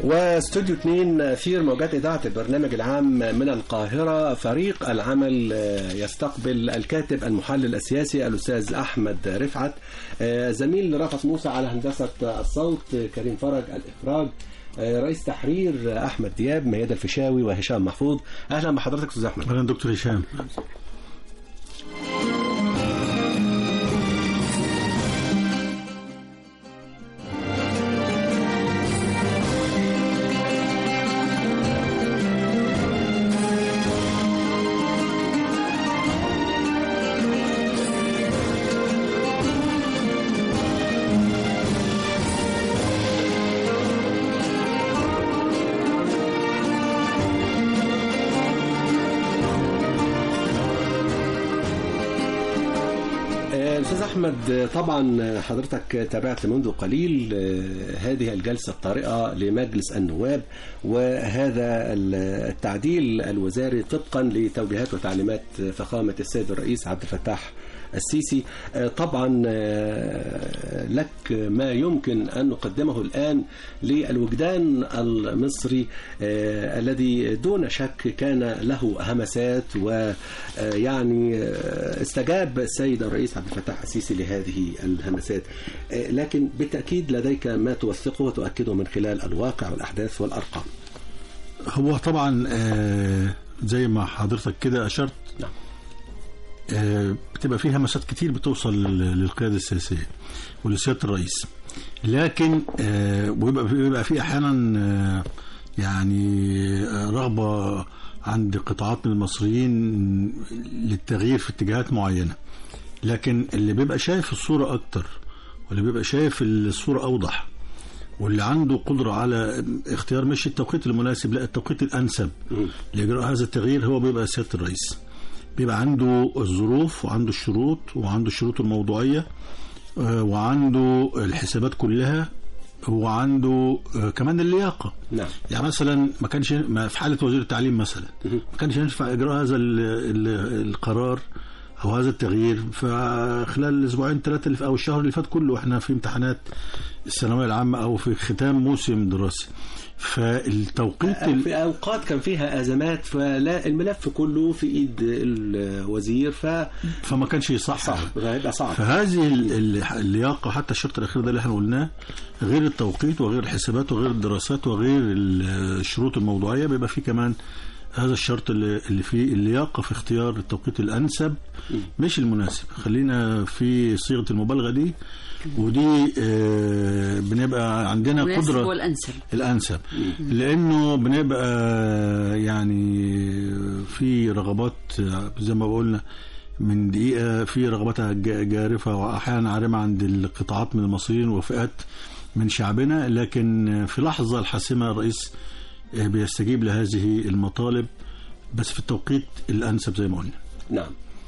واستوديو 2 أثير موجات إذاعة البرنامج العام من القاهرة فريق العمل يستقبل الكاتب المحلل السياسي الأستاذ أحمد رفعت زميل رفعت موسى على هندسة الصوت كريم فرج الإخراج رئيس تحرير أحمد دياب ميادة الفيشاوي وهشام محفوظ أهلا بحضرتك أستاذ أحمد أهلا دكتور هشام أستاذ أحمد طبعا حضرتك تابعت منذ قليل هذه الجلسة الطارئة لمجلس النواب وهذا التعديل الوزاري طبقا لتوجيهات وتعليمات فخامة السيد الرئيس عبد الفتاح السيسي طبعا لك ما يمكن أن نقدمه الآن للوجدان المصري الذي دون شك كان له همسات ويعني استجاب السيد الرئيس عبد الفتاح السيسي لهذه الهمسات لكن بالتأكيد لديك ما توثقه وتؤكده من خلال الواقع والأحداث والأرقام هو طبعا زي ما حضرتك كده أشرت نعم بتبقى فيه همسات كتير بتوصل للقياده السياسيه ولسياده الرئيس لكن ويبقى بيبقى في احيانا يعني رغبه عند قطاعات من المصريين للتغيير في اتجاهات معينه لكن اللي بيبقى شايف الصوره اكتر واللي بيبقى شايف الصوره اوضح واللي عنده قدرة على اختيار مش التوقيت المناسب لا التوقيت الأنسب لإجراء هذا التغيير هو بيبقى سيادة الرئيس بيبقى عنده الظروف وعنده الشروط وعنده الشروط الموضوعية وعنده الحسابات كلها وعنده كمان اللياقة نعم يعني مثلا ما كانش في حالة وزير التعليم مثلا ما كانش ينفع إجراء هذا القرار أو هذا التغيير فخلال الأسبوعين ثلاثة اللي أو الشهر اللي فات كله إحنا في امتحانات الثانوية العامة أو في ختام موسم دراسي فالتوقيت في اوقات كان فيها ازمات فلا الملف كله في ايد الوزير ف فما كانش صح صح هيبقى صعب فهذه اللياقه حتى الشرط الاخير ده اللي احنا قلناه غير التوقيت وغير الحسابات وغير الدراسات وغير الشروط الموضوعيه بيبقى فيه كمان هذا الشرط اللي فيه اللياقه في اختيار التوقيت الانسب مش المناسب خلينا في صيغه المبالغه دي ودي آه بنبقى عندنا قدرة والأنسب الأنسب لأنه بنبقى يعني في رغبات زي ما قلنا من دقيقة في رغبات جارفة وأحيانا عارمة عند القطاعات من المصريين وفئات من شعبنا لكن في لحظة الحاسمة الرئيس بيستجيب لهذه المطالب بس في التوقيت الأنسب زي ما قلنا نعم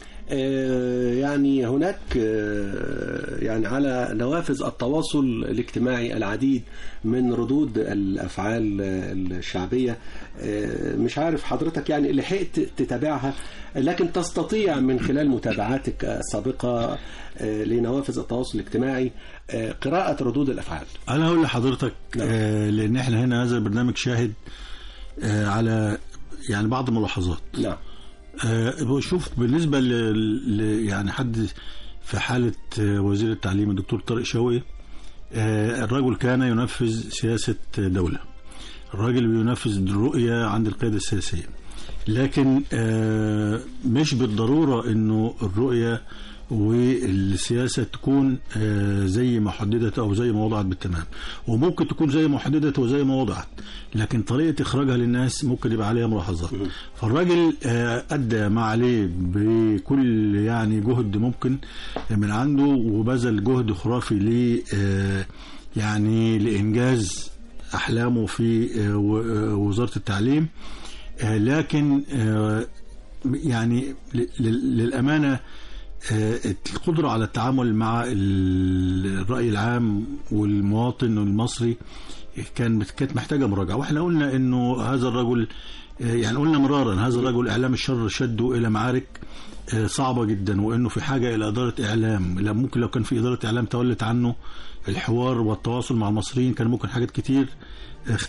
يعني هناك يعني على نوافذ التواصل الاجتماعي العديد من ردود الافعال الشعبيه مش عارف حضرتك يعني لحقت تتابعها لكن تستطيع من خلال متابعاتك السابقه لنوافذ التواصل الاجتماعي قراءه ردود الافعال انا هقول لحضرتك نعم. لان احنا هنا هذا البرنامج شاهد على يعني بعض الملاحظات نعم أه شوف بالنسبة ل... ل... يعني حد في حالة وزير التعليم الدكتور طارق شوقي أه الرجل كان ينفذ سياسة دولة الراجل بينفذ الرؤية عند القيادة السياسية لكن أه مش بالضرورة انه الرؤية والسياسة تكون زي ما حددت أو زي ما وضعت بالتمام وممكن تكون زي ما حددت وزي ما وضعت لكن طريقة إخراجها للناس ممكن يبقى عليها ملاحظات فالراجل أدى ما عليه بكل يعني جهد ممكن من عنده وبذل جهد خرافي ل يعني لإنجاز أحلامه في وزارة التعليم لكن يعني للأمانة القدرة على التعامل مع الرأي العام والمواطن المصري كان كانت محتاجة مراجعة واحنا قلنا انه هذا الرجل يعني قلنا مرارا هذا الرجل اعلام الشر شده الى معارك صعبة جدا وانه في حاجة الى ادارة اعلام لا ممكن لو كان في ادارة اعلام تولت عنه الحوار والتواصل مع المصريين كان ممكن حاجات كتير اختلفت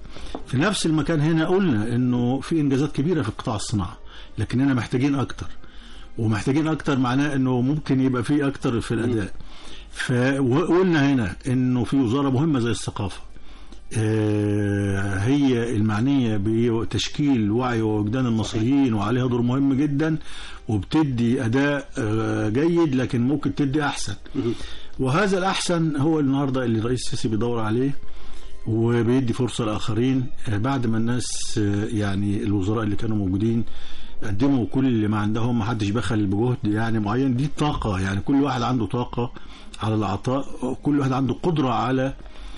في نفس المكان هنا قلنا انه في انجازات كبيره في قطاع الصناعه لكننا محتاجين اكتر ومحتاجين اكتر معناه انه ممكن يبقى في اكتر في الاداء فقلنا هنا انه في وزاره مهمه زي الثقافه آه، هي المعنيه بتشكيل وعي ووجدان المصريين وعليها دور مهم جدا وبتدي اداء آه، جيد لكن ممكن تدي احسن وهذا الاحسن هو النهارده اللي الرئيس السيسي بيدور عليه وبيدي فرصه لاخرين آه، بعد ما الناس آه، يعني الوزراء اللي كانوا موجودين قدموا كل اللي ما عندهم ما حدش بخل بجهد يعني معين دي طاقه يعني كل واحد عنده طاقه على العطاء كل واحد عنده قدره على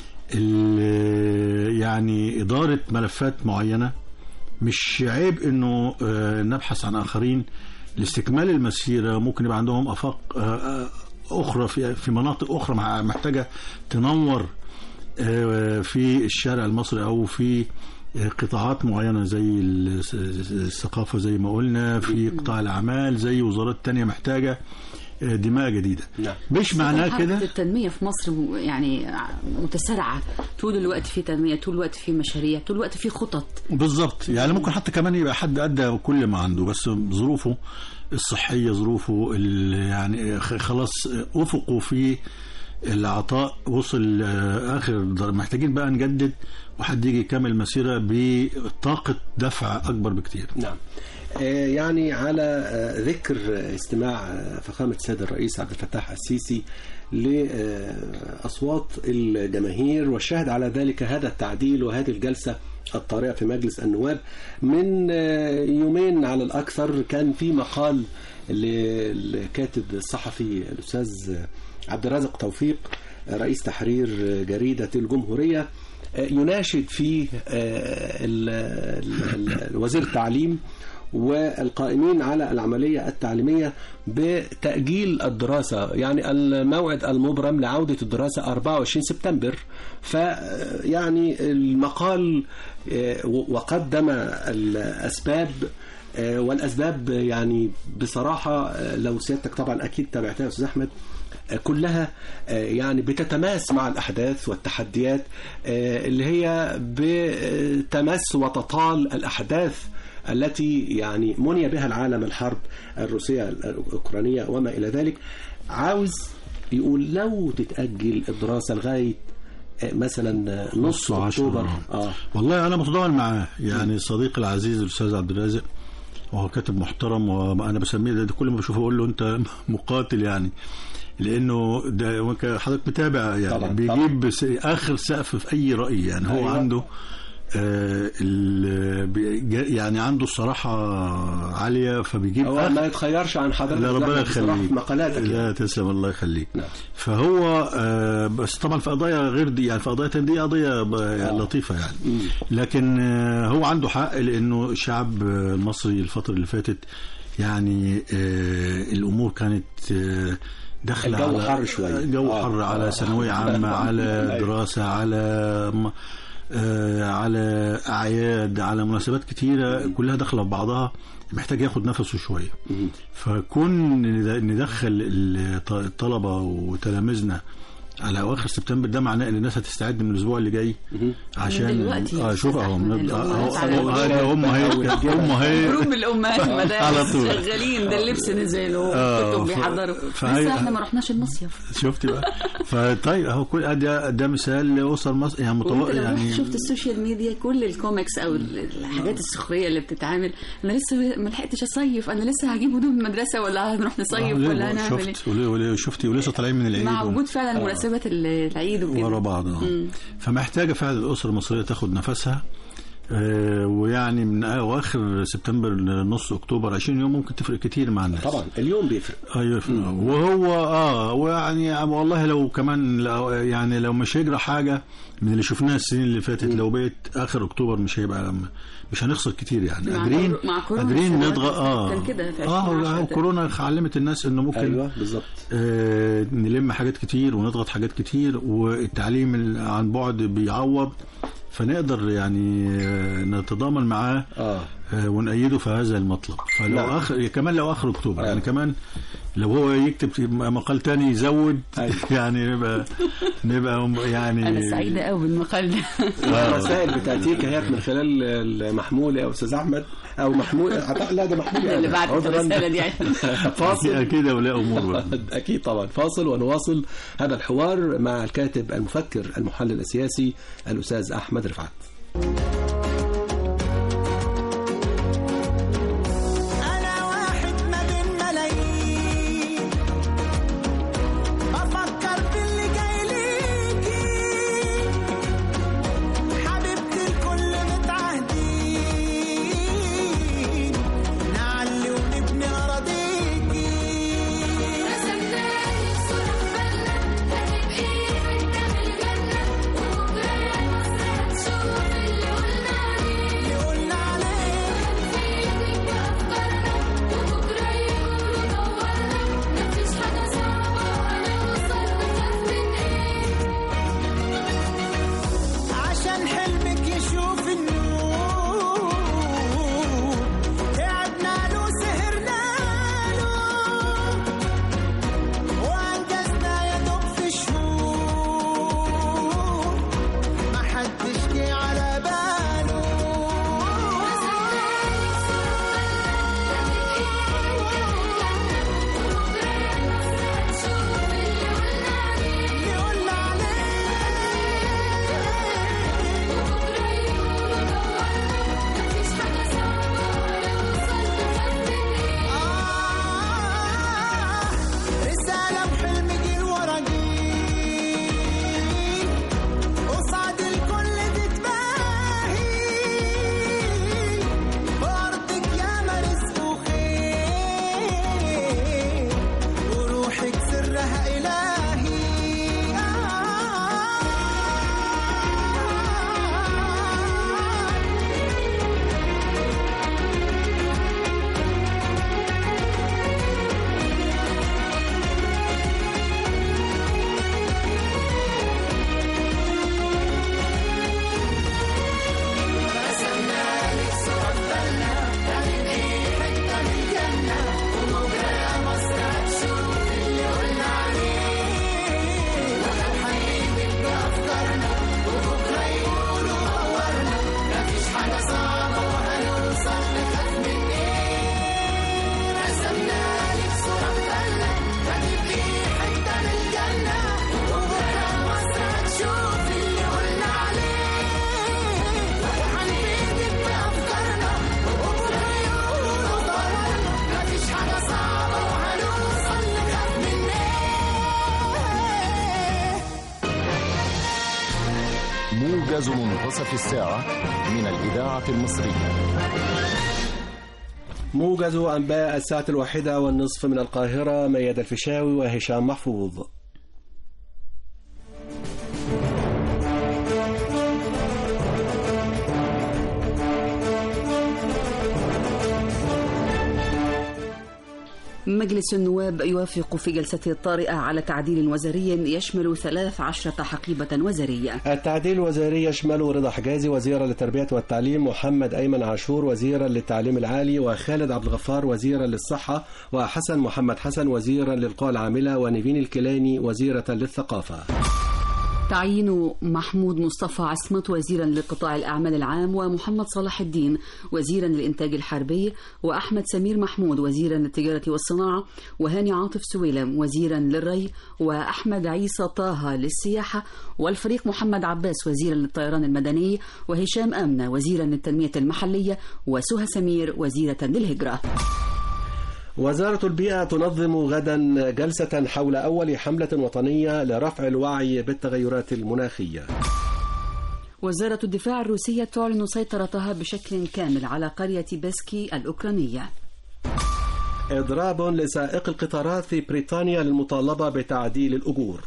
ال- يعني اداره ملفات معينه مش عيب انه آه، نبحث عن اخرين لاستكمال المسيره ممكن يبقى عندهم افاق آه، آه، اخرى في في مناطق اخرى مع- محتاجه تنور آه، في الشارع المصري او في آه، قطاعات معينه زي ال- الثقافه زي ما قلنا في قطاع الاعمال زي وزارات تانية محتاجه آه، دماء جديده نعم. مش معناه حركة كده التنمية في مصر م- يعني متسارعة طول الوقت في تنمية طول الوقت في مشاريع طول الوقت في خطط بالظبط يعني ممكن حتى كمان يبقى حد ادى كل ما عنده بس ظروفه الصحيه ظروفه ال- يعني خ- خلاص افقه في العطاء وصل آه، اخر در- محتاجين بقى نجدد وحد يجي يكمل مسيره بطاقه دفع اكبر بكتير نعم آه، يعني على آه، ذكر استماع آه، فخامة السيد الرئيس عبد الفتاح السيسي لأصوات الجماهير والشاهد على ذلك هذا التعديل وهذه الجلسة الطارئة في مجلس النواب من آه، يومين على الأكثر كان في مقال للكاتب الصحفي الأستاذ عبد الرازق توفيق رئيس تحرير جريدة الجمهورية يناشد فيه آه، ال- ال- ال- وزير التعليم والقائمين على العملية التعليمية بتأجيل الدراسة يعني الموعد المبرم لعودة الدراسة 24 سبتمبر فيعني المقال آه، وقدم الأسباب آه، والأسباب يعني بصراحة آه، لو سيادتك طبعا أكيد تابعتها يا أستاذ أحمد كلها آه، يعني بتتماس مع الأحداث والتحديات آه، اللي هي بتمس وتطال الأحداث التي يعني مني بها العالم الحرب الروسية الأوكرانية وما إلى ذلك عاوز يقول لو تتأجل الدراسة لغاية آه، مثلا نص نص عشرة. أكتوبر آه. والله انا متضامن معاه يعني صديقي العزيز الاستاذ عبد الرازق وهو كاتب محترم وانا بسميه ده, ده كل ما بشوفه اقول له انت مقاتل يعني لانه ده وك- حضرتك متابع يعني طبعاً، بيجيب س- اخر سقف في اي راي يعني هو أيوة. عنده آه ال- بي- جا- يعني عنده الصراحه عاليه فبيجيب هو آخر ما يتخيرش عن حضرتك لا ربنا زي بصراحة يخليك في مقالاتك يعني. لا تسلم الله يخليك نعم. فهو آه بس طبعا في قضايا غير دي يعني في قضايا تانية دي قضيه ب- آه. لطيفه يعني لكن آه هو عنده حق لانه الشعب آه، المصري الفتره اللي فاتت يعني آه الامور كانت آه داخله الجو على حر شوية. الجو آه. حر على ثانويه عامه على أيوة. دراسه على م- آه، على اعياد على مناسبات كتيره كلها داخله في بعضها محتاج ياخد نفسه شويه فكون ند- ندخل الط- الطلبه وتلاميذنا على اواخر سبتمبر ده معناه ان الناس هتستعد من الاسبوع اللي جاي عشان دلوقتي يا اه شوف أستاذ اهو أحمد، من- الأمهات آه، على آه، الوجه. آه، هم هي هم هي جروب الامهات على المدارس طول. شغالين ده اللبس نزل آه، وكتب ف- بيحضروا فهي- لسه احنا ما رحناش المصيف شفتي بقى فطيب اهو كل ده ده مثال لاسر مصر يعني وانت متوقع لو يعني رحت شفت السوشيال ميديا كل الكوميكس او ال- الحاجات السخريه اللي بتتعمل انا لسه ما لحقتش اصيف انا لسه هجيب هدوم من المدرسه ولا هنروح نصيف آه، ولا ليه؟ هنعمل ايه شفت وليه- وليه- شفتي ولسه طالعين من العيد مع و- وجود فعلا مناسبات العيد وكده ورا بعض آه. فمحتاجه فعلا الاسره المصريه تاخد نفسها آه، ويعني من اواخر سبتمبر لنص اكتوبر 20 يوم ممكن تفرق كتير مع الناس طبعا اليوم بيفرق ايوه وهو اه ويعني والله لو كمان لو يعني لو مش هيجرى حاجه من اللي شفناها السنين اللي فاتت لو بقيت اخر اكتوبر مش هيبقى مش هنخسر كتير يعني مع قادرين كور- مع كورونا قادرين السنوات نضغط اه كان كده في اه 2010 كورونا علمت الناس انه ممكن ايوه بالظبط آه، نلم حاجات كتير ونضغط حاجات كتير والتعليم ال- عن بعد بيعوض فنقدر يعني آه، نتضامن معاه اه آه، ونأيده في هذا المطلب فلو نعم. اخر كمان لو اخر اكتوبر آه. يعني كمان لو هو يكتب مقال تاني يزود أيوة. يعني نبقى نبقى يعني انا سعيده قوي بالمقال ده الرسائل بتاتيك هي من خلال المحمول يا استاذ احمد او محمول لا ده محمول اللي بعت عذراً. الرساله دي عشان فاصل اكيد اولياء امور بقى. أكيد طبعا فاصل ونواصل هذا الحوار مع الكاتب المفكر المحلل السياسي الأستاذ أحمد رفعت أنا واحد ما بين ملايين بفكر في اللي جاي ليكي حبيبتي الكل متعهدين نعلي ونبني أراضيكي رسمناك صورة في بالنا هتبقي حتة من الجنة وبكرة يا مصر هتشوف اللي قلنا عليه اللي قلنا عليه هنفيدك بأفكارنا وبكرة يقولوا دورنا مفيش حاجة صعبة وهنوصل نخاف من ايه عشان حلمك يشوف النور تعبنا له سهرنا له وانجزنا يا دوب في شهور ما حدش جه على باله اللي قلنا عليه رسالة بحلم جيل ورا جيل قصاد الكل تتباهي بأرضك يا رزق وخير وروحك سرها إلهي موجز منتصف الساعة من الإذاعة المصرية موجز أنباء الساعة الواحدة والنصف من القاهرة مياد الفيشاوي وهشام محفوظ مجلس النواب يوافق في جلسته الطارئة على تعديل وزاري يشمل 13 حقيبة وزارية التعديل الوزاري يشمل رضا حجازي وزيرا للتربية والتعليم محمد أيمن عاشور وزيرا للتعليم العالي وخالد عبد الغفار وزيرا للصحة وحسن محمد حسن وزيرا للقوى العاملة ونيفين الكيلاني وزيرة للثقافة تعيين محمود مصطفى عصمت وزيرا لقطاع الأعمال العام ومحمد صلاح الدين وزيرا للإنتاج الحربي وأحمد سمير محمود وزيرا للتجارة والصناعة وهاني عاطف سويلم وزيرا للري وأحمد عيسى طه للسياحة والفريق محمد عباس وزيرا للطيران المدني وهشام أمنة وزيرا للتنمية المحلية وسهى سمير وزيرة للهجرة وزارة البيئة تنظم غدا جلسة حول أول حملة وطنية لرفع الوعي بالتغيرات المناخية وزارة الدفاع الروسية تعلن سيطرتها بشكل كامل على قرية بسكي الأوكرانية إضراب لسائق القطارات في بريطانيا للمطالبة بتعديل الأجور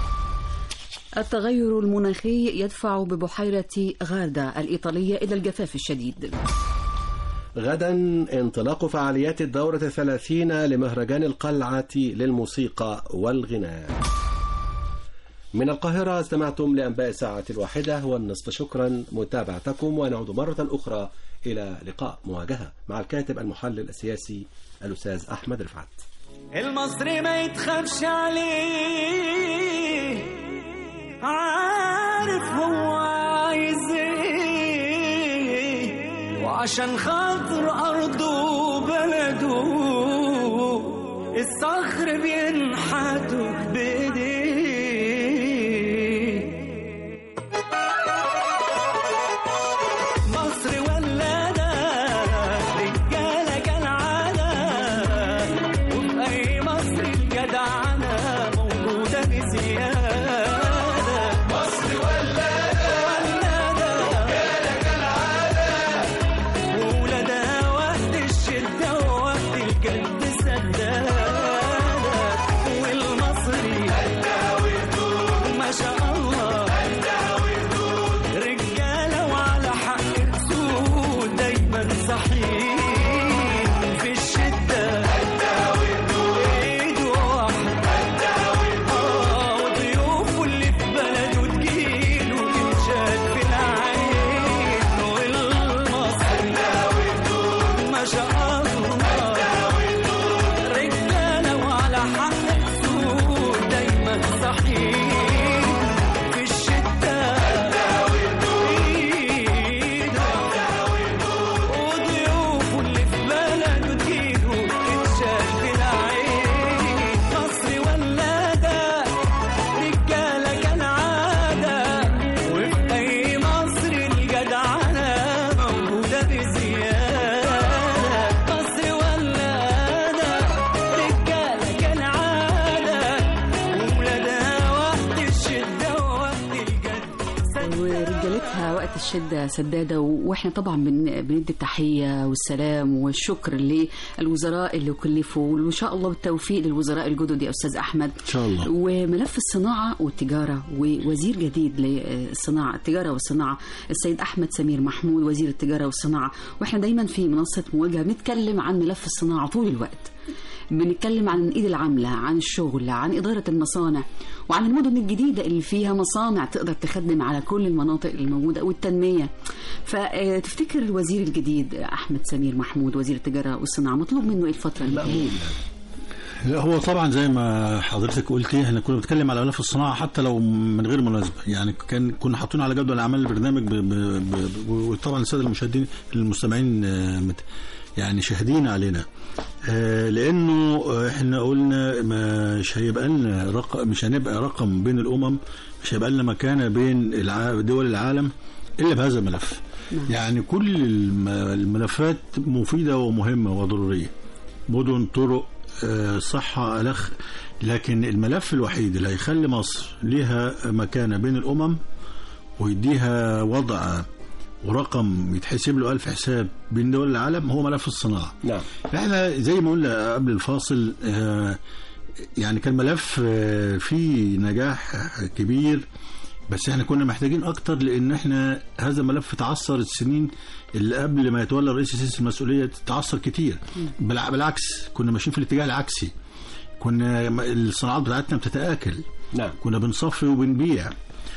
التغير المناخي يدفع ببحيرة غاردا الإيطالية إلى الجفاف الشديد غدا انطلاق فعاليات الدورة الثلاثين لمهرجان القلعة للموسيقى والغناء من القاهرة استمعتم لأنباء الساعة الواحدة والنصف شكرا متابعتكم ونعود مرة أخرى إلى لقاء مواجهة مع الكاتب المحلل السياسي الأستاذ أحمد رفعت المصري ما يتخافش عليه عارف هو عايز ايه وعشان خاطر ارضه وبلده الصخر بينحتوا بايديه مصر ولادة رجالة كالعادة وفي أي مصر الجدعنة موجودة بزيادة مصر ولادة رجالة كالعادة وولادها وقت الشدة ووقت الجد سدادة والمصري ما شاء الله رجالة وعلى حق تسود دايما صحيح في الشدة ايده واحدة آه، وضيوفه اللي في بلده تجيله تنشال في العين والمصري ما شاء الله رجالة وعلى حق تسود دايما صحيح في الشدة وضيوفه اللي في بلده تجيله تتشال في العين مصر ولادة رجالة كالعادة وفي أي مصر الجدعنة موجودة بزيادة مصر ولادة رجالة كالعادة وولادها وقت الشدة ووقت الجد ورجالتها وقت الشدة سدادة واحنا طبعا بن- بندي التحية والسلام والشكر للوزراء اللي كلفوا وان شاء الله بالتوفيق للوزراء الجدد يا استاذ احمد ان شاء الله وملف الصناعة والتجارة ووزير جديد للصناعة التجارة والصناعة السيد أحمد سمير محمود وزير التجارة والصناعة وإحنا دايما في منصة مواجهة بنتكلم عن ملف الصناعة طول الوقت بنتكلم عن الإيد العاملة عن الشغل عن إدارة المصانع وعن المدن الجديدة اللي فيها مصانع تقدر تخدم على كل المناطق الموجودة والتنمية فتفتكر الوزير الجديد أحمد سمير محمود وزير التجارة والصناعة مطلوب منه إيه الفترة اللي مقبول يعني لا هو طبعا زي ما حضرتك قلتي احنا كنا بنتكلم على ملف الصناعه حتى لو من غير مناسبه يعني كان كنا حاطين على جدول اعمال البرنامج ب- ب- ب- وطبعا الساده المشاهدين المستمعين آه، مت- يعني شاهدين علينا آه، لانه آه، احنا قلنا مش هيبقى لنا رقم مش هنبقى رقم بين الامم مش هيبقى لنا مكانه بين الع- دول العالم الا بهذا الملف يعني كل الم- الملفات مفيده ومهمه وضروريه مدن طرق آه، صحة ألخ لكن الملف الوحيد اللي هيخلي مصر ليها مكانة بين الأمم ويديها وضع ورقم يتحسب له ألف حساب بين دول العالم هو ملف الصناعة نعم احنا زي ما قلنا قبل الفاصل آه، يعني كان ملف آه، فيه نجاح كبير بس احنا كنا محتاجين اكتر لان احنا هذا الملف تعثر السنين اللي قبل ما يتولى الرئيس السيسي المسؤوليه تعثر كتير بالع- بالعكس كنا ماشيين في الاتجاه العكسي كنا الصناعات بتاعتنا بتتاكل نعم كنا بنصفي وبنبيع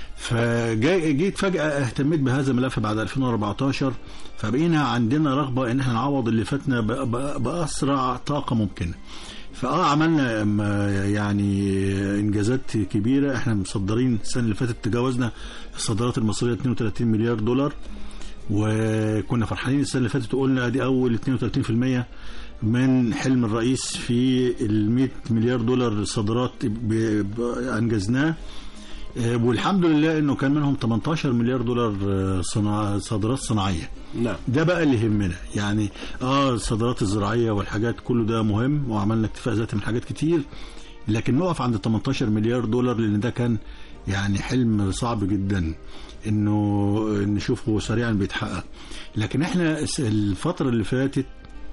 فجيت فجأة اهتميت بهذا الملف بعد 2014 فبقينا عندنا رغبة ان احنا نعوض اللي فاتنا ب- ب- بأسرع طاقة ممكنة فاه عملنا م- يعني انجازات كبيره احنا مصدرين السنه اللي فاتت تجاوزنا الصادرات المصريه 32 مليار دولار وكنا فرحانين السنه اللي فاتت وقلنا ادي اول 32% من حلم الرئيس في ال 100 مليار دولار صادرات ب- ب- انجزناه آه، والحمد لله انه كان منهم 18 مليار دولار آه، صناعة صادرات صناعيه نعم ده بقى اللي يهمنا يعني اه الصادرات الزراعيه والحاجات كله ده مهم وعملنا اكتفاء ذاتي من حاجات كتير لكن نقف عند 18 مليار دولار لان ده كان يعني حلم صعب جدا انه نشوفه سريعا بيتحقق لكن احنا الفتره اللي فاتت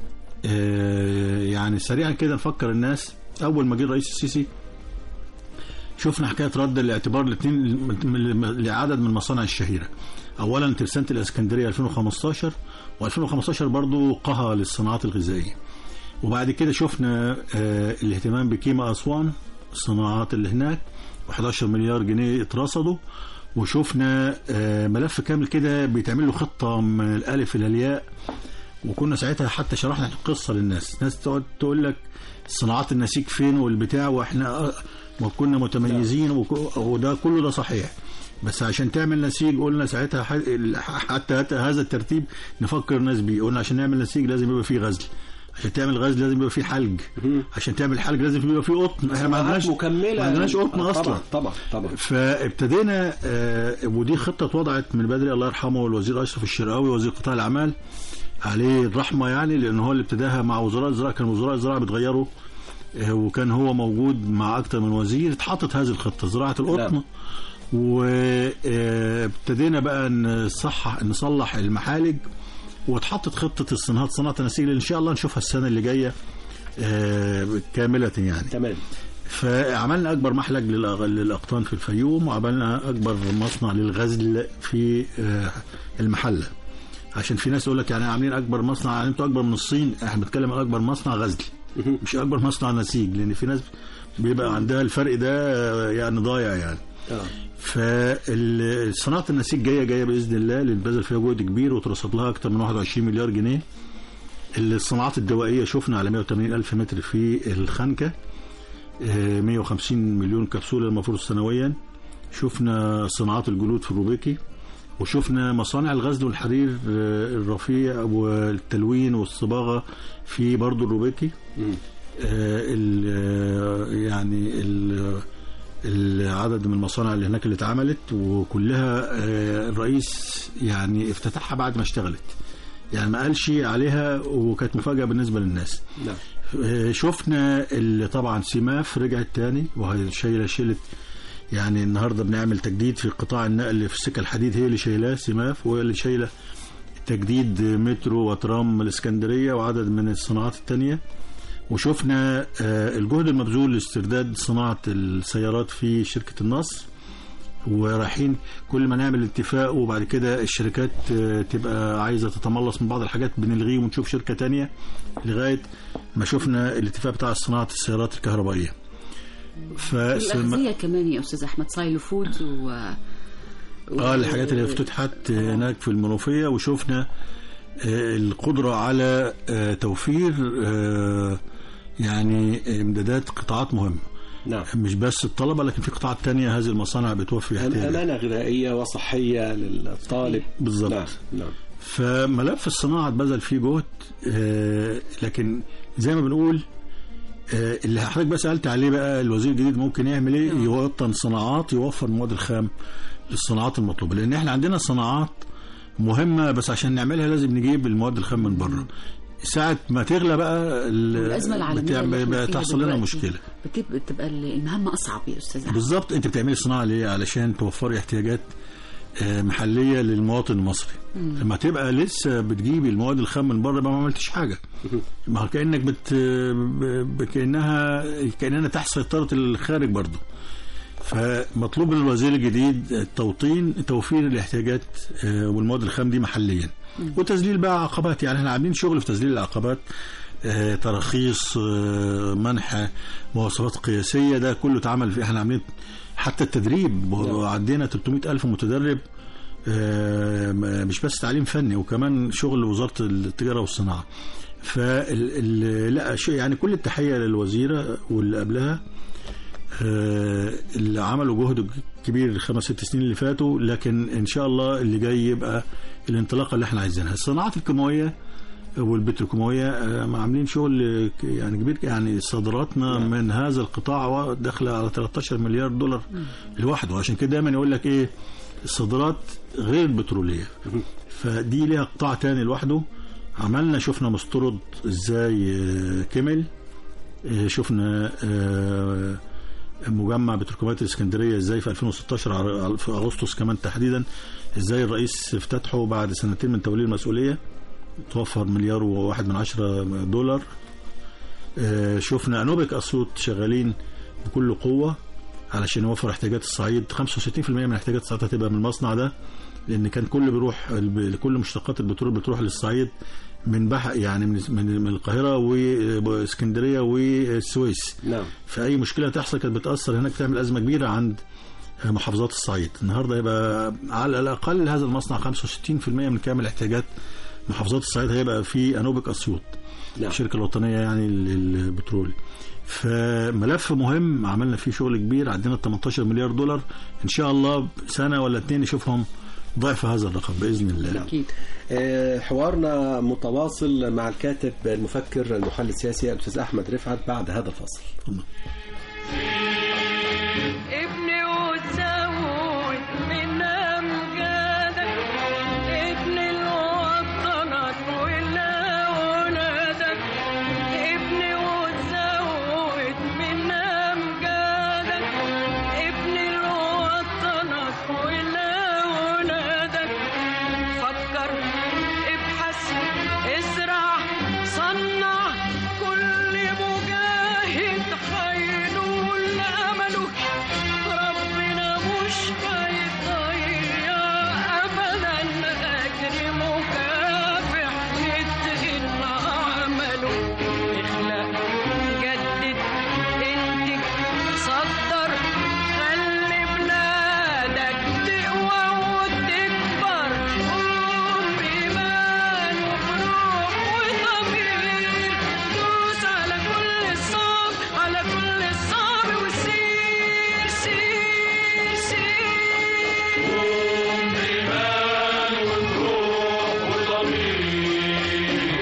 آه، يعني سريعا كده نفكر الناس اول ما جه الرئيس السيسي شفنا حكايه رد الاعتبار الاثنين لعدد من المصانع الشهيره اولا ترسانه الاسكندريه 2015 و2015 برضو قها للصناعات الغذائيه وبعد كده شفنا آه، الاهتمام بكيما اسوان الصناعات اللي هناك و11 مليار جنيه اترصدوا وشفنا آه، ملف كامل كده بيتعمل له خطه من الالف الى الياء وكنا ساعتها حتى شرحنا القصه للناس ناس تقعد تقول لك صناعات النسيج فين والبتاع واحنا ما كنا متميزين وك- وده كله ده صحيح بس عشان تعمل نسيج قلنا ساعتها ح- حتى هت- هذا الترتيب نفكر الناس بيه قلنا عشان نعمل نسيج لازم يبقى فيه غزل عشان تعمل غزل لازم يبقى فيه حلج عشان تعمل حلج لازم يبقى فيه قطن احنا ما عندناش مكمله ما عندناش قطن آه، اصلا طبعا طبعا طبعا فابتدينا آه، ودي خطه اتوضعت من بدري الله يرحمه الوزير اشرف الشرقاوي وزير قطاع الاعمال عليه الرحمه يعني لان هو اللي ابتداها مع وزراء الزراعه كان وزراء الزراعه بيتغيروا آه، وكان هو موجود مع اكثر من وزير اتحطت هذه الخطه زراعه القطن نعم. وابتدينا بقى نصحح نصلح المحالج واتحطت خطه الصناعات صناعه النسيج اللي ان شاء الله نشوفها السنه اللي جايه آه، كامله يعني تمام فعملنا اكبر محلج للأغ- للاقطان في الفيوم وعملنا اكبر مصنع للغزل في آه، المحله عشان في ناس يقول لك يعني عاملين اكبر مصنع يعني انتوا اكبر من الصين احنا بنتكلم عن اكبر مصنع غزل مش اكبر مصنع نسيج لان في ناس بيبقى عندها الفرق ده آه، يعني ضايع يعني اه فصناعه النسيج جايه جايه باذن الله اللي اتبذل فيها جهد كبير وترصد لها اكثر من 21 مليار جنيه الصناعات الدوائيه شفنا على 180 الف متر في الخنكه آه، 150 مليون كبسوله المفروض سنويا شفنا صناعات الجلود في الروبيكي وشفنا مصانع الغزل والحرير آه، الرفيع والتلوين والصباغه في برضو الروبيكي آه، ال- آه، يعني ال- العدد من المصانع اللي هناك اللي اتعملت وكلها آه، الرئيس يعني افتتحها بعد ما اشتغلت يعني ما قالش عليها وكانت مفاجاه بالنسبه للناس نعم آه، شفنا اللي طبعا سيماف رجعت تاني وهي شايله شيله يعني النهارده بنعمل تجديد في قطاع النقل في السكه الحديد هي اللي شايلاه سيماف وهي اللي شايله تجديد مترو وترام الاسكندريه وعدد من الصناعات التانيه وشفنا آه، الجهد المبذول لاسترداد صناعه السيارات في شركه النصر ورايحين كل ما نعمل اتفاق وبعد كده الشركات آه، تبقى عايزه تتملص من بعض الحاجات بنلغيه ونشوف شركه تانية لغايه ما شفنا الاتفاق بتاع صناعه السيارات الكهربائيه. فسم... الأغذية كمان يا أستاذ أحمد سايلو فود و... اه الحاجات اللي افتتحت هناك في المنوفيه وشفنا آه، القدره على آه، توفير آه، يعني امدادات قطاعات مهمه نعم مش بس الطلبه لكن في قطاعات تانية هذه المصانع بتوفي احتياجات أمانة غذائية وصحية للطالب بالظبط. نعم نعم فملف الصناعه اتبذل فيه جهد آه، لكن زي ما بنقول آه، اللي حضرتك بقى سالت عليه بقى الوزير الجديد ممكن يعمل ايه؟ يوطن صناعات يوفر المواد الخام للصناعات المطلوبه لان احنا عندنا صناعات مهمه بس عشان نعملها لازم نجيب المواد الخام من بره. ساعة ما تغلى بقى ال- والأزمة العالمية بتعمل- اللي احنا بقى فيها تحصل لنا دلوقتي مشكله. بتبقى, بتبقى المهمة أصعب يا أستاذ أحمد بالظبط انت بتعملي صناعه ليه علشان توفري احتياجات آه، محليه للمواطن المصري لما تبقى لسه بتجيبي المواد الخام من بره يبقى ما عملتش حاجه ما هو كانك بت ب- ب- كانها كاننا تحت سيطره الخارج برضه فمطلوب من الوزير الجديد التوطين توفير الاحتياجات آه، والمواد الخام دي محليا وتذليل بقى عقبات يعني احنا عاملين شغل في تذليل العقبات آه، تراخيص آه، منح مواصفات قياسيه ده كله اتعمل في احنا عاملين حتى التدريب وعدينا 300 الف متدرب آه، م- مش بس تعليم فني وكمان شغل وزاره التجاره والصناعه فال ال- لا شيء يعني كل التحيه للوزيره واللي قبلها آه، اللي عملوا جهد كبير الخمس ست سنين اللي فاتوا لكن ان شاء الله اللي جاي يبقى الانطلاقه اللي احنا عايزينها الصناعات الكيماويه والبتروكيماويه آه، عاملين شغل ك- يعني كبير يعني صادراتنا من هذا القطاع داخله على 13 مليار دولار لوحده عشان كده دايما يقول لك ايه الصادرات غير البتروليه فدي ليها قطاع تاني لوحده عملنا شفنا مستورد ازاي آه، كمل آه، شفنا آه، مجمع بتركمات الاسكندريه ازاي في 2016 ع- في اغسطس كمان تحديدا ازاي الرئيس افتتحه بعد سنتين من توليه المسؤوليه توفر مليار وواحد من عشرة دولار آه، شفنا انوبك اسيوط شغالين بكل قوه علشان يوفر احتياجات الصعيد 65% من احتياجات الصعيد هتبقى من المصنع ده لان كان كل بيروح الب- كل مشتقات البترول بتروح للصعيد من بحق يعني من من, من القاهره واسكندريه والسويس نعم فاي مشكله تحصل كانت بتاثر هناك تعمل ازمه كبيره عند محافظات الصعيد النهارده يبقى على الاقل هذا المصنع 65% من كامل احتياجات محافظات الصعيد هيبقى في انوبك اسيوط نعم. الشركه الوطنيه يعني للبترول فملف مهم عملنا فيه شغل كبير عندنا 18 مليار دولار ان شاء الله سنه ولا اتنين نشوفهم ضعف هذا الرقم باذن الله أكيد آه، حوارنا متواصل مع الكاتب المفكر المحلل السياسي الاستاذ احمد رفعت بعد هذا الفصل ابني وتزود من امجادك ابني لوطنك ولأولادك ابني وتزود من امجادك ابني لوطنك ولأولادك فكر ابحث ازرع صنع كل مجاهد حينول امله ربنا مش هيضيع ابدا اجر مكافح يتقن عمله اخلق جدد انتج صدر خلي بلادك تقوى وتكبر قوم بإيمان وبروح وضمير دوس على كل الصعب على كل الصعب وسير سير سير قوم بإيمان وبروح وضمير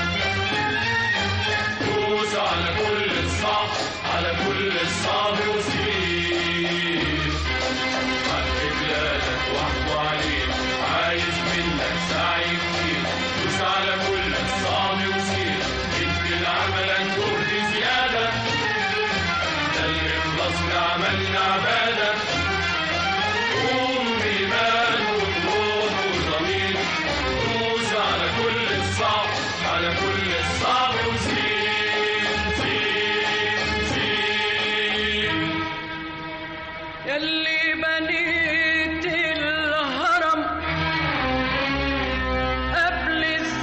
دوس على كل الصعب على كل الصعب وسير حق بلادك واحكوا عليك عايز منك سعي كتير دوس على كل الصعب وسير ادي لعملك جهد زيادة ده اللي خلصنا عملنا عبادة قوم بإيمان وبروح وضمير دوس على كل الصعب على كل الصعب وسير سير سير يلي بنيت الهرم قبل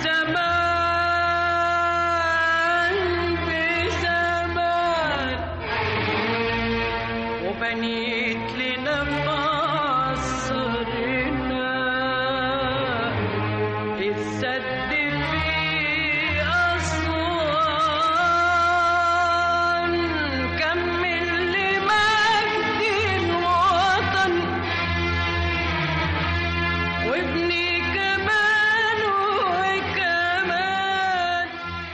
الزمان بزمان وبنيت لنا قصرنا السد في أسوان كمل لمجد الوطن وابني كمان وكمان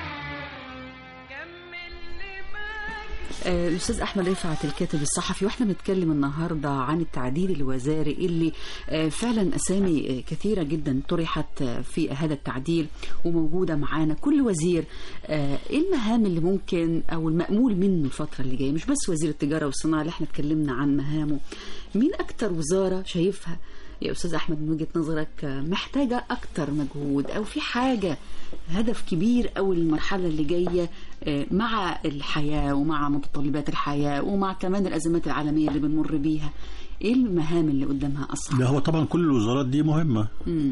كمل لمجد آه، الأستاذ أحمد رفعت الكاتب الصحفي وإحنا بنتكلم النهاردة عن التعديل الوزاري اللي آه، فعلا أسامي آه، كثيرة جدا طرحت آه، في هذا التعديل وموجودة معانا كل وزير آه، إيه المهام اللي ممكن أو المأمول منه الفترة اللي جاية مش بس وزير التجارة والصناعة اللي إحنا اتكلمنا عن مهامه مين أكتر وزارة شايفها يا أستاذ أحمد من وجهة نظرك آه، محتاجة أكتر مجهود أو في حاجة هدف كبير أوي للمرحلة اللي جاية آه، مع الحياة ومع متطلبات الحياة ومع كمان الأزمات العالمية اللي بنمر بيها إيه المهام اللي قدامها أصلا؟ لا هو طبعا كل الوزارات دي مهمه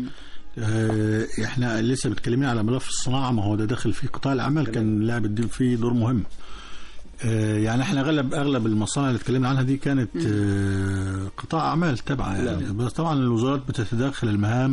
آه، احنا لسه متكلمين على ملف الصناعه ما هو ده داخل فيه قطاع العمل كان لاعب الدين فيه دور مهم آه، يعني احنا اغلب اغلب المصانع اللي اتكلمنا عنها دي كانت آه، قطاع اعمال تابعه يعني بس طبعا الوزارات بتتداخل المهام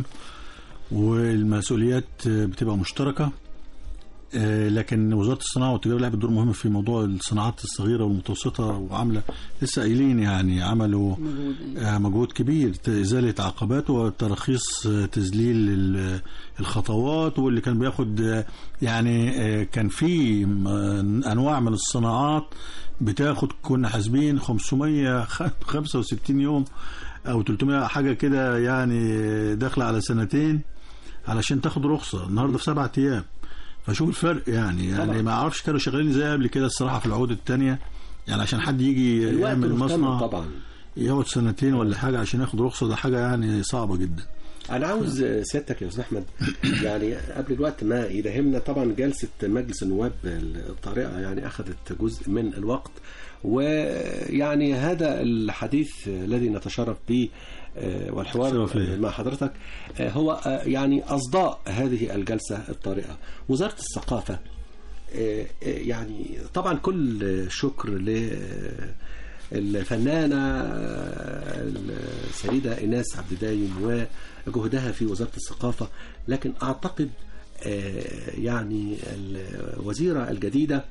والمسؤوليات آه، بتبقى مشتركه آه، لكن وزاره الصناعه والتجاره لعبت دور مهم في موضوع الصناعات الصغيره والمتوسطه وعامله لسه قايلين يعني عملوا آه، مجهود كبير ت- ازاله عقبات وترخيص آه، تذليل ال- الخطوات واللي كان بياخد آه، يعني آه، كان في م- انواع من الصناعات بتاخد كنا حاسبين 565 يوم او 300 حاجه كده يعني آه، داخله على سنتين علشان تاخد رخصه النهارده في سبعة ايام فشوف الفرق يعني يعني طبعا. ما اعرفش كانوا شغالين ازاي قبل كده الصراحه في العقود الثانيه يعني عشان حد يجي الوقت يعمل مهتم مصنع طبعا يقعد سنتين ولا حاجه عشان ياخد رخصه ده حاجه يعني صعبه جدا انا عاوز سيادتك يا استاذ احمد يعني قبل الوقت ما يداهمنا طبعا جلسه مجلس النواب الطارئه يعني اخذت جزء من الوقت ويعني هذا الحديث الذي نتشرف به آه، والحوار شرف لي. مع حضرتك آه، هو آه، يعني اصداء هذه الجلسه الطارئه وزاره الثقافه آه، آه، يعني طبعا كل شكر للفنانة آه، السيدة إيناس عبد دايم وجهدها في وزارة الثقافة لكن أعتقد آه، يعني الوزيرة الجديدة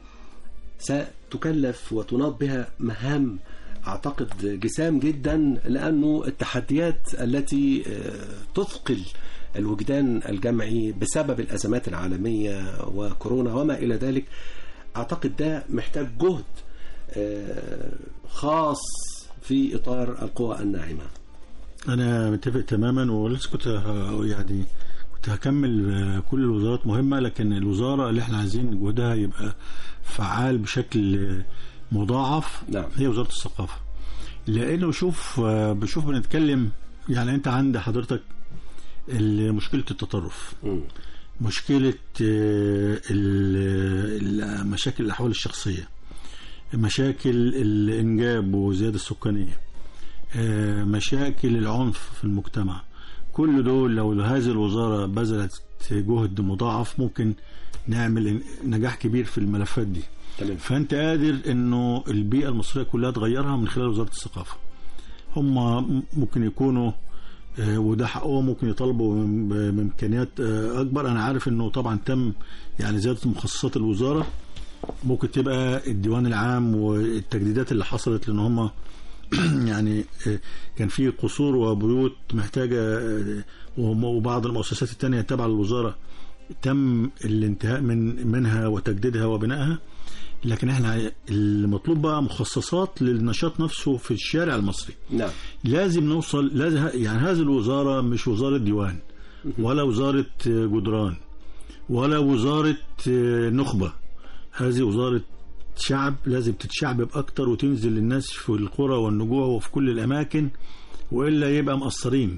ستكلف وتناط بها مهام أعتقد جسام جدا لأنه التحديات التي آه، تثقل الوجدان الجمعي بسبب الأزمات العالمية وكورونا وما إلى ذلك أعتقد ده محتاج جهد آه، خاص في إطار القوى الناعمة انا متفق تماما ولسه كنت ه- يعني كنت هكمل آه، كل الوزارات مهمه لكن الوزاره اللي احنا عايزين جهدها يبقى فعال بشكل آه، مضاعف نعم. هي وزاره الثقافه لانه شوف آه، بشوف بنتكلم يعني انت عند حضرتك ال- مشكله التطرف مم. مشكلة آه، ال- ال- مشاكل الأحوال الشخصية مشاكل الإنجاب والزيادة السكانية آه، مشاكل العنف في المجتمع كل دول لو هذه الوزارة بذلت جهد مضاعف ممكن نعمل نجاح كبير في الملفات دي تمام فأنت قادر أنه البيئة المصرية كلها تغيرها من خلال وزارة الثقافة هم ممكن يكونوا آه، وده حقهم ممكن يطالبوا بم- بامكانيات آه، اكبر انا عارف انه طبعا تم يعني زياده مخصصات الوزاره ممكن تبقى الديوان العام والتجديدات اللي حصلت لان هم يعني آه، كان في قصور وبيوت محتاجه آه، وهم- وبعض المؤسسات التانية التابعه للوزاره تم الانتهاء من منها وتجديدها وبنائها لكن احنا المطلوب بقى مخصصات للنشاط نفسه في الشارع المصري نعم لازم نوصل لازم يعني هذه الوزارة مش وزارة ديوان ولا وزارة جدران ولا وزارة نخبة هذه وزارة شعب لازم تتشعبب أكتر وتنزل للناس في القرى والنجوع وفي كل الأماكن وإلا يبقى مقصرين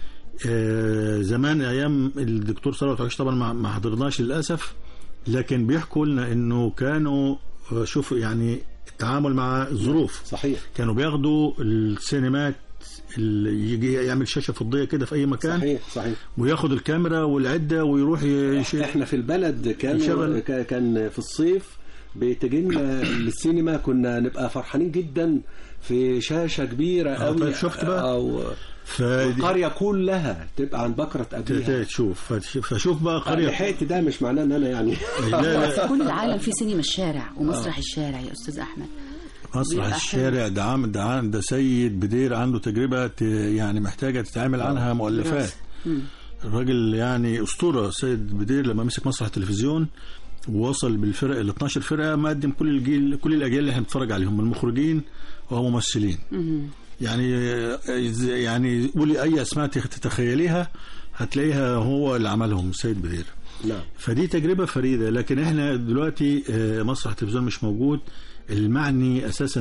آه، زمان أيام الدكتور ثروت عكاش طبعا ما- ما حضرناش للأسف لكن بيحكوا لنا إنه كانوا آه، شوف يعني التعامل مع الظروف صحيح كانوا بياخدوا السينمات اللي يجي يعمل شاشه فضيه كده في اي مكان صحيح صحيح وياخد الكاميرا والعده ويروح يش... احنا في البلد كان يشغل. كا- كان في الصيف بتجينا السينما كنا نبقى فرحانين جدا في شاشة كبيرة آه، قوي طيب شفت بقى؟ أو فدي- القرية كلها تبقى عن بكرة ت- أبيها ت- تشوف فش- فشوف بقى قريه لحقت ده مش معناه ان انا يعني لا لا في كل العالم في سينما الشارع ومسرح الشارع يا استاذ احمد مسرح بيبقى الشارع ده عام ده عام ده سيد بدير عنده تجربه ت- يعني محتاجه تتعمل عنها مؤلفات الراجل يعني اسطوره سيد بدير لما مسك مسرح التلفزيون ووصل بالفرق ال 12 فرقه مقدم كل الجيل كل الاجيال اللي احنا بنتفرج عليهم من مخرجين وممثلين يعني يعني قولي اي اسماء تتخيليها هتلاقيها هو اللي عملهم سيد بدير نعم فدي تجربة فريدة لكن احنا دلوقتي آه، مسرح التلفزيون مش موجود المعني اساسا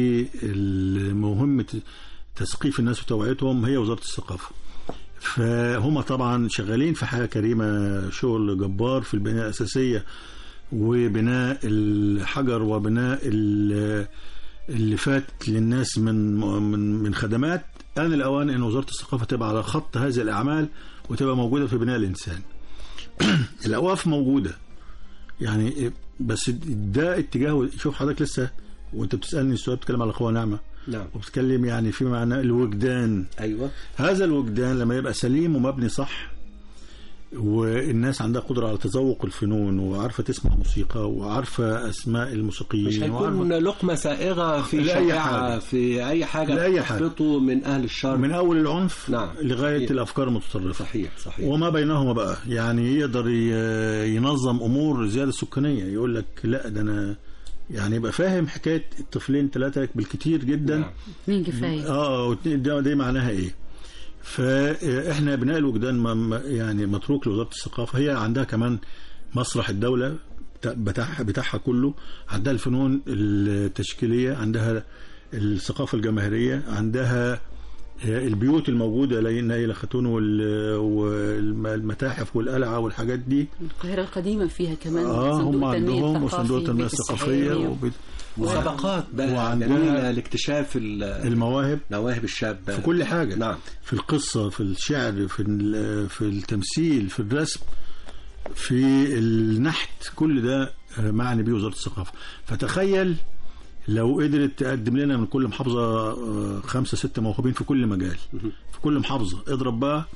بمهمة تثقيف الناس وتوعيتهم هي وزارة الثقافة فهم طبعا شغالين في حياة كريمة شغل جبار في البناء الأساسية وبناء الحجر وبناء ال- اللي فات للناس من من من خدمات آن الأوان أن وزارة الثقافة تبقى على خط هذه الأعمال وتبقى موجودة في بناء الإنسان الأواف موجودة يعني بس ده اتجاه شوف حضرتك لسه وانت بتسالني السؤال بتتكلم على قوى ناعمه نعم وبتتكلم يعني في معنى الوجدان ايوه هذا الوجدان لما يبقى سليم ومبني صح والناس عندها قدرة على تذوق الفنون وعارفة تسمع موسيقى وعارفة أسماء مش الموسيقيين هيكون وعارفة لقمة سائغة في لأي شجاعة حاجة. في أي حاجة لأي حاجة. تخلطه من أهل الشر من أول العنف نعم. لغاية صحيح. الأفكار المتطرفة صحيح صحيح وما بينهما بقى يعني يقدر ي- ينظم امور الزياده السكانيه يقول لك لا ده انا يعني يبقى فاهم حكايه الطفلين ثلاثه بالكتير جدا نعم. مين كفايه اه واتنين ده دي معناها ايه فاحنا بناء الوجدان ما- ما- يعني متروك لوزاره الثقافه هي عندها كمان مسرح الدوله بتاع- بتاعها بتاعها كله عندها الفنون التشكيليه عندها الثقافه الجماهيريه عندها البيوت الموجوده لين نايل خاتون وال- والمتاحف والقلعه والحاجات دي القاهره القديمه فيها كمان اه هم صندوق التنمية عندهم الثقافي، وصندوق التنميه بيت الثقافيه السحاري. وبيت- مسابقات بقى وعندها جميلة لاكتشاف ال- المواهب مواهب الشاب في كل حاجه نعم في القصة في الشعر في ال- في التمثيل في الرسم في النحت كل ده آه، معني بيه وزارة الثقافة فتخيل لو قدرت تقدم لنا من كل محافظة آه، خمسة ستة موهوبين في كل مجال في كل محافظة اضرب بقى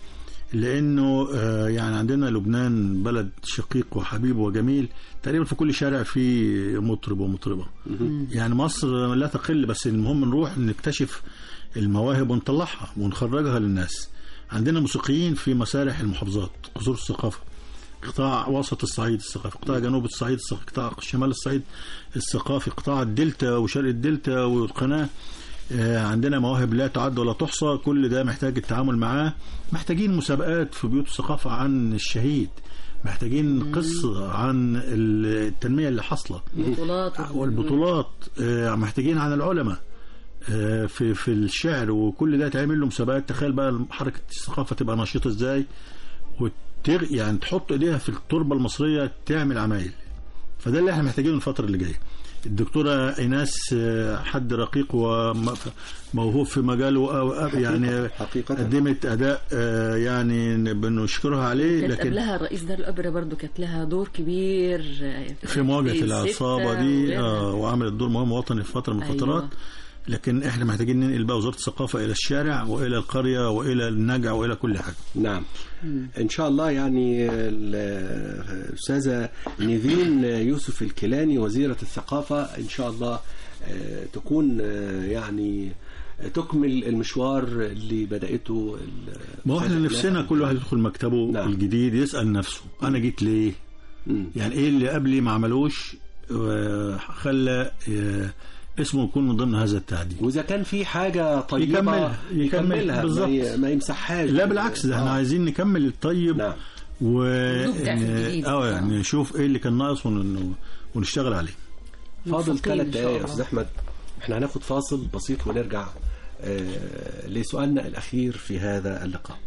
لانه آه، يعني عندنا لبنان بلد شقيق وحبيب وجميل تقريبا في كل شارع في مطرب ومطربه يعني مصر لا تقل بس المهم نروح نكتشف المواهب ونطلعها ونخرجها للناس عندنا موسيقيين في مسارح المحافظات قصور الثقافه قطاع وسط الصعيد الثقافي قطاع جنوب الصعيد الثقافي قطاع شمال الصعيد الثقافي قطاع الدلتا وشرق الدلتا والقناه آه، عندنا مواهب لا تعد ولا تحصى كل ده محتاج التعامل معاه محتاجين مسابقات في بيوت الثقافة عن الشهيد محتاجين قصة عن التنمية اللي حاصلة بطولات والبطولات آه، محتاجين عن العلماء آه، في في الشعر وكل ده يتعمل له مسابقات تخيل بقى حركة الثقافة تبقى نشيطة ازاي وتغ يعني تحط ايديها في التربة المصرية تعمل عمايل فده اللي احنا محتاجينه الفترة اللي جاية الدكتورة إيناس آه، حد رقيق وموهوب في مجاله أو أو يعني حقيقة. قدمت أداء آه، يعني بنشكرها عليه كانت لكن قبلها رئيس دار الأوبرا برضو كانت لها دور كبير في مواجهة ستة العصابة دي وغيرها. آه وعملت دور مهم وطني في فترة من أيوة. الفترات لكن احنا محتاجين ننقل بقى وزارة الثقافة إلى الشارع وإلى القرية وإلى النجع وإلى كل حاجة نعم ان شاء الله يعني ال- الاستاذه نيفين يوسف الكيلاني وزيره الثقافه ان شاء الله آه، تكون آه، يعني تكمل المشوار اللي بدأته ال- ما هو احنا نفسنا كل واحد يدخل مكتبه نعم. الجديد يسأل نفسه أنا جيت ليه؟ مم. يعني إيه اللي قبلي ما عملوش آه، خلى آه، اسمه يكون من ضمن هذا التعديل واذا كان في حاجه طيبه يكملها. يكمل. يكملها بالظبط. ما, ي- ما يمسحهاش لا بالعكس ده احنا آه. عايزين نكمل الطيب نعم و ونبدع في الجديد. اه يعني نشوف ايه اللي كان ناقص ون... ونشتغل عليه فاضل موفقين ثلاث إن شاء دقائق يا الله. استاذ احمد احنا هناخد فاصل بسيط ونرجع آه، لسؤالنا الاخير في هذا اللقاء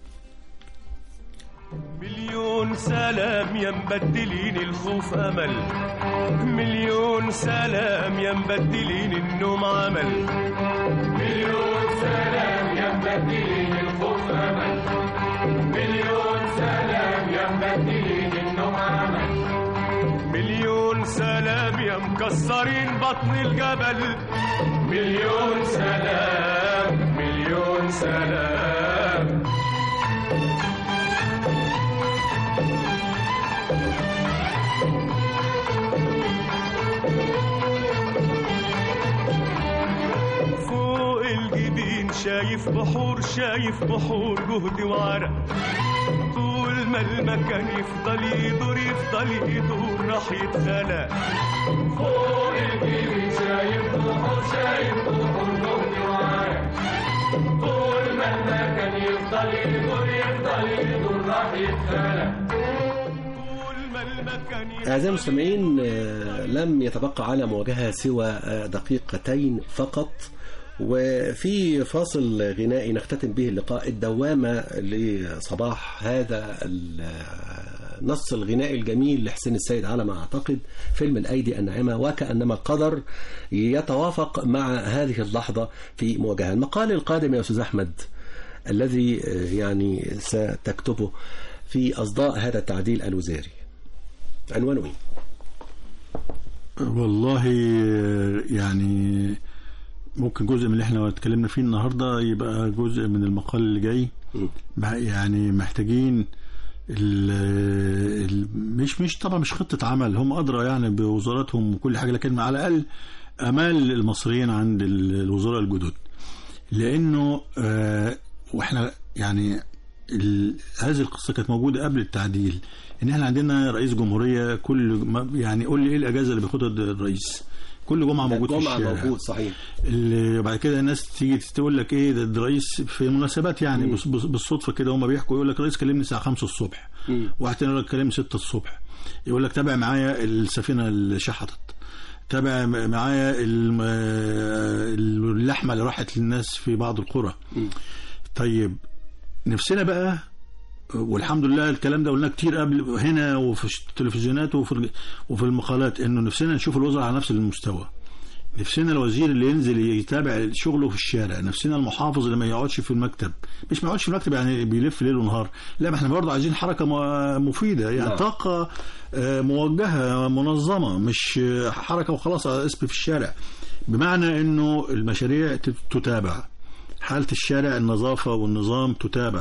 مليون سلام يا مبدلين الخوف امل مليون سلام يا مبدلين النوم عمل مليون سلام يا مبدلين الخوف امل مليون سلام يا مبدلين النوم عمل مليون سلام يا مكسرين بطن الجبل مليون سلام مليون سلام فوق الجبين شايف بحور شايف بحور جهد وعرق طول ما المكان يفضل يدور يفضل يدور راح يتخلق فوق الجبين شايف بحور شايف بحور جهد وعرق طول ما المكان يفضل يدور يفضل يدور راح يتخلق طول ما المكان يفضل أعزائي المستمعين آه، لم يتبقى على مواجهة سوى آه، دقيقتين فقط وفي فاصل غنائي نختتم به اللقاء الدوامة لصباح هذا النص الغنائي الجميل لحسين السيد على ما أعتقد فيلم الأيدي الناعمة وكأنما القدر يتوافق مع هذه اللحظة في مواجهة المقال القادم يا أستاذ أحمد الذي آه، يعني ستكتبه في أصداء هذا التعديل الوزاري عنوانه ايه؟ والله آه، يعني ممكن جزء من اللي احنا اتكلمنا فيه النهارده يبقى جزء من المقال اللي جاي مم. مع- يعني محتاجين ال ال مش مش طبعا مش خطه عمل هم ادرى يعني بوزاراتهم وكل حاجه لكن على الاقل امال المصريين عند ال- الوزراء الجدد لانه آه واحنا يعني ال- هذه القصه كانت موجوده قبل التعديل ان احنا عندنا رئيس جمهوريه كل ما يعني قول لي ايه الاجازه اللي بياخدها الرئيس كل جمعه موجود في الجمعة الشارع موجود صحيح اللي بعد كده الناس تيجي تقول لك ايه ده الرئيس في مناسبات يعني بص- بص- بالصدفه كده هم بيحكوا يقول لك الرئيس كلمني الساعه 5 الصبح مم. واحد تاني يقول لك كلمني 6 الصبح يقول لك تابع معايا السفينه اللي شحطت تابع م- معايا الم- اللحمه اللي راحت للناس في بعض القرى طيب نفسنا بقى والحمد لله الكلام ده قلناه كتير قبل هنا وفي التلفزيونات وفي وفي المقالات انه نفسنا نشوف الوزراء على نفس المستوى نفسنا الوزير اللي ينزل يتابع شغله في الشارع نفسنا المحافظ اللي ما يقعدش في المكتب مش ما يقعدش في المكتب يعني بيلف ليل ونهار لا ما احنا برضه عايزين حركه م- مفيده يعني نعم. طاقه آه، موجهه منظمه مش آه، حركه وخلاص على اسم في الشارع بمعنى انه المشاريع تت- تتابع حاله الشارع النظافه والنظام تتابع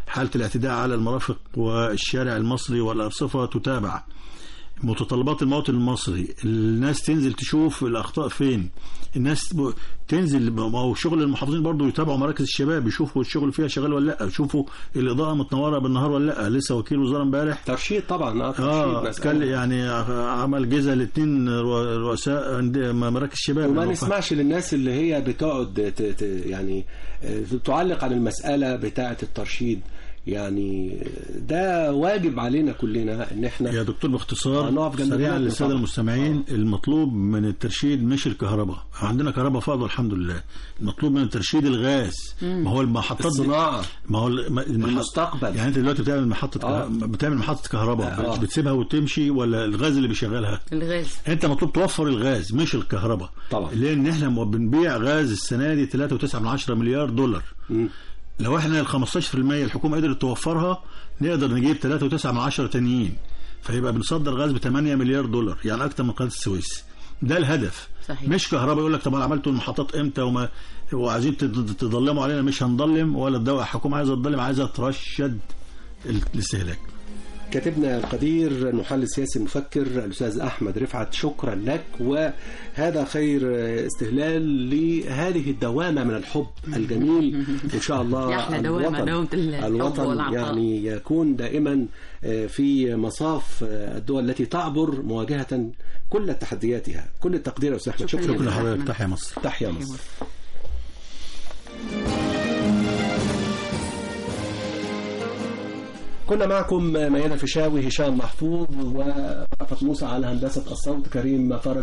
حالة الاعتداء على المرافق والشارع المصري والأرصفة تتابع متطلبات المواطن المصري الناس تنزل تشوف الأخطاء فين الناس ب- تنزل ما هو شغل المحافظين برضو يتابعوا مراكز الشباب يشوفوا الشغل فيها شغال ولا لا يشوفوا الإضاءة متنورة بالنهار ولا لا لسه وكيل وزارة امبارح ترشيد طبعا اه اه ترشيد اتكلم مسألة. يعني عمل جزء الاثنين رؤساء عند مراكز الشباب وما يعني نسمعش للناس اللي هي بتقعد ت- ت- يعني آه، تعلق على المسألة بتاعة الترشيد يعني ده واجب علينا كلنا ان احنا يا دكتور باختصار هنقف جنب سريعا بلدنا للساده طبعا. المستمعين المطلوب من الترشيد مش الكهرباء عندنا كهرباء فاضله الحمد لله المطلوب من الترشيد الغاز ما هو المحطات دي- الصناعة ما هو الم- المح- المستقبل. يعني انت دلوقتي بتعمل محطه آه. كه- بتعمل محطه كهرباء آه. بتسيبها وتمشي ولا الغاز اللي بيشغلها الغاز انت مطلوب توفر الغاز مش الكهرباء طبعا. لان احنا بنبيع غاز السنه دي 3.9 مليار دولار مم. لو احنا ال 15% الحكومه قدرت توفرها نقدر نجيب 3.9 من عشرة تانيين فيبقى بنصدر غاز ب 8 مليار دولار يعني اكتر من قناه السويس ده الهدف صحيح. مش كهرباء يقول لك طب انا عملتوا المحطات امتى وما وعايزين تض- تضلموا علينا مش هنضلم ولا الدوله الحكومه عايزه تضلم عايزه ترشد ال- الاستهلاك كاتبنا القدير المحلل السياسي المفكر الاستاذ احمد رفعت شكرا لك وهذا خير استهلال لهذه الدوامه من الحب الجميل ان شاء الله يا أحلى دوامة، الوطن- دوامة الحب الوطن والعطاء. يعني يكون دائما في مصاف الدول التي تعبر مواجهه كل تحدياتها كل التقدير يا استاذ احمد شكراً شكرا كل لك. لك حضرتك تحيا مصر تحيا مصر كنا معكم ميادة فيشاوي هشام محفوظ ورأفت موسى على هندسة الصوت كريم فرج